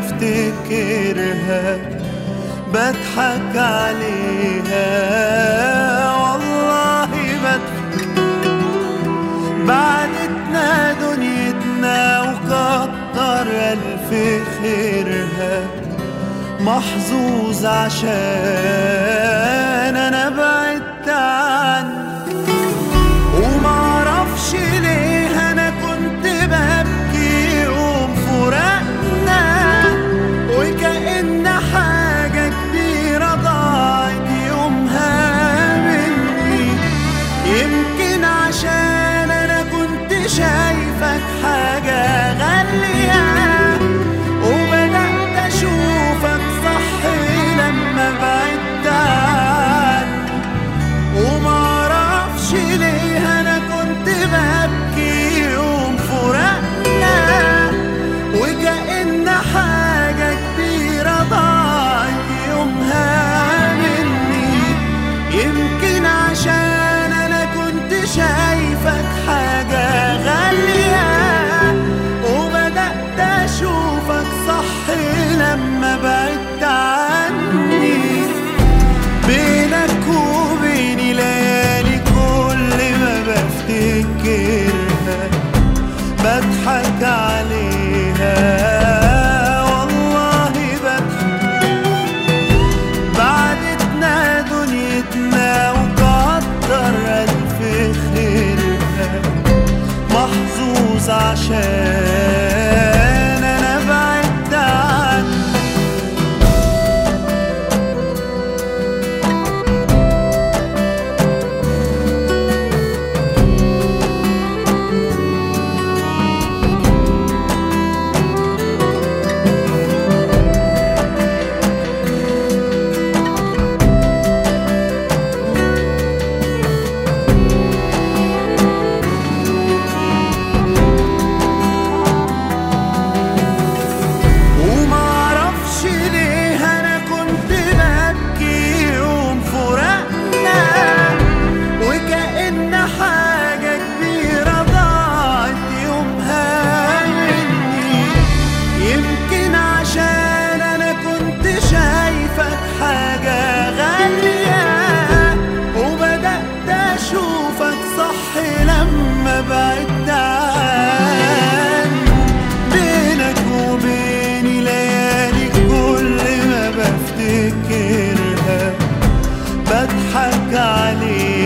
بفتكرها بضحك عليها والله بضحك بعدتنا دنيتنا وكتر ألف خيرها محظوظ عشان أنا بعدت عنك ومعرفش ليه أنا كنت ببكي يوم فراقنا وكأن حاجة كبيرة ضاعت يومها مني يمكن عشان أنا كنت شايفك حاجة غالية وبدأت أشوفك صح لما بعدت عني ومعرفش ليه أنا كنت ببكي يوم فراقنا وكأن حاجة كبيرة ضاعت يومها مني يمكن عشان أنا كنت شايفك حاجة غالية وبدأت أشوفك صح لما بعدت عني بينك وبيني ليالي كل ما بفتكرها بضحك عليها والله بضحك بعدتنا دنيتنا وكتر ألف خيرها محظوظ عشان أنا بعدت عنك ومعرفش ليه انا كنت ببكي يوم فراقنا وكأن حاجة كبيرة ضاعت يومها مني يمكن عشان انا كنت شايفك حاجة غالية وبدأت اشوفك صح لما بعدت عني بينك وبيني ليالي كل ما بفتكرها بضحك عليها